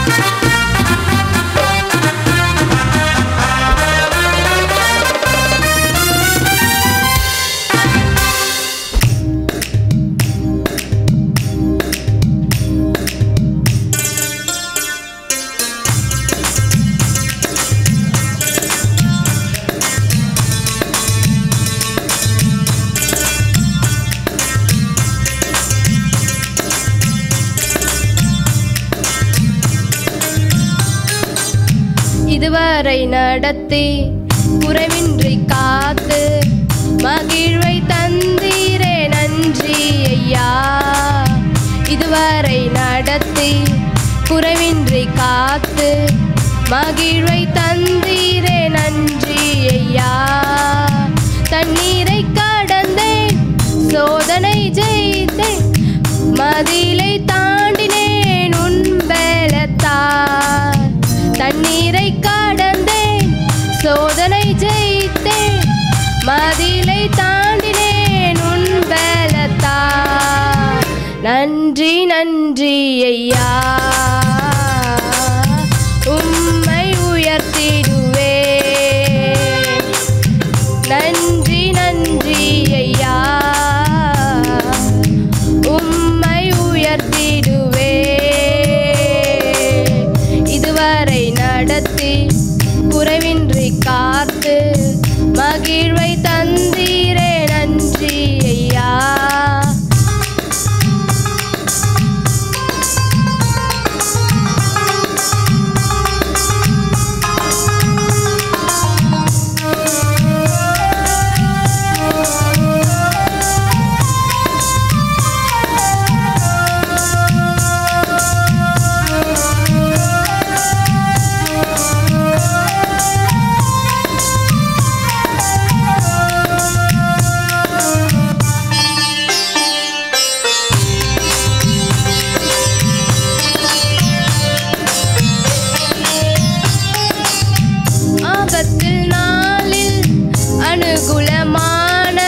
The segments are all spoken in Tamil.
இதுவரை நடத்தி குறைவின்றி காத்து மகிழ்வை தந்தீரே நன்றி ஐயா இதுவரை நடத்தி குறைவின்றி காத்து மகிழ்வை தந்தீரே நன்றி ஐயா தண்ணீரை கடந்தேன் சோதனை ஜெயித்தேன் மதிலை தாண்டினேன் உன் பலத்தால் தண்ணீரை கடந்தேன் சோதனை ஜெயித்தேன் மதிலை தாண்டினேன் உன் பலத்தால் நன்றி நன்றி ஐயா உம்மை உயர்த்திடுவே நன்றி நன்றி ஐயா உம்மை உயர்த்திடுவே இதுவரை நடத்தி குறைவின்றி காத்து மகிழ்வை தந்தீரே நன்றி ஐயா ஆபத்தில் நாளில் அனுகூலமான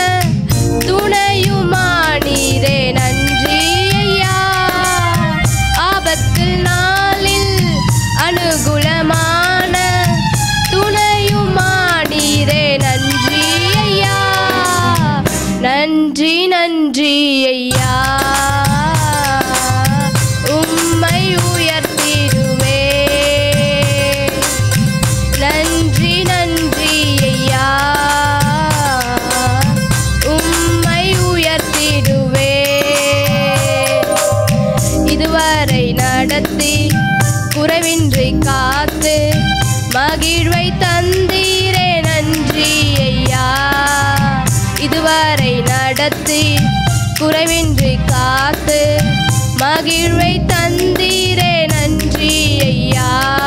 துணையுமானீரே நன்றி ஐயா ஆபத்தில் நாளில் அனுகூலமான துணையுமானீரே நன்றி ஐயா நன்றி நன்றி ஐயா உம்மை உயர்த்திடுவே நன்றி நன்றி ஐயா உம்மை உயர்த்திடுவே இதுவரை நடத்தி குறைவின்றி காத்து மகிழ்வை தந்தீரே நன்றி ஐயா இதுவரை நடத்தி குறைவின்றி காத்து மகிழ்வை தந்தீரே நன்றி ஐயா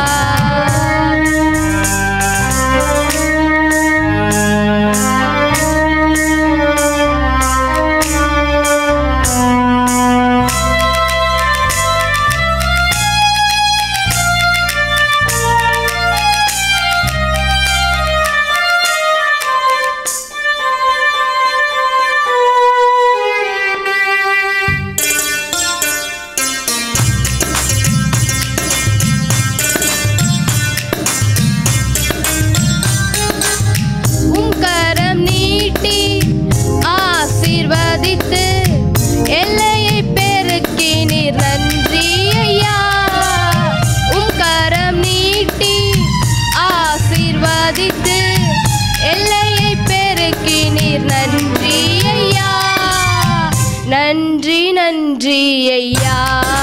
உம் கரம் நீட்டி ஆசீர்வதித்து எல்லையை பெருக்கினீர் நன்றி ஐயா உம் கரம் நீட்டி ஆசீர்வதித்து எல்லையை பெருக்கினீர் நன்றி ஐயா நன்றி நன்றி ஐயா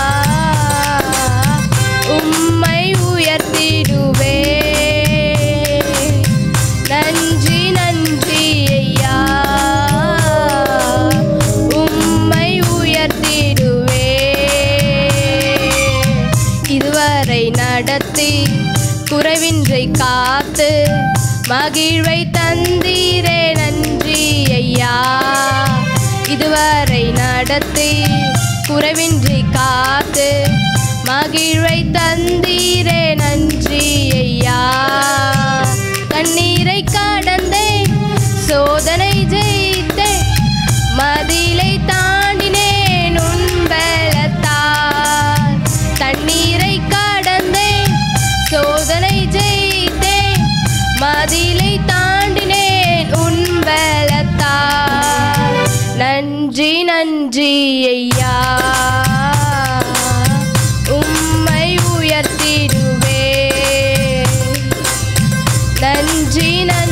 உம்மை உயர்த்திடுவே நன்றி நன்றி ஐயா உம்மை உயர்த்திடுவே இதுவரை நடத்தி குறைவின்றி காத்து மகிழ்வை தந்தீரே நன்றி ஐயா இதுவரை நடத்தி குறைவின்றி காத்து மகிழ்வை தந்தீரே நன்றி ஐயா தண்ணீரை கடந்தேன் சோதனை ஜெயித்தேன் மதிலை தாண்டினேன் உன் பலத்தால் தண்ணீரை கடந்தேன் நன்றி ஐயா உம்மை உயர்த்திடுவே நன்றி நன்றி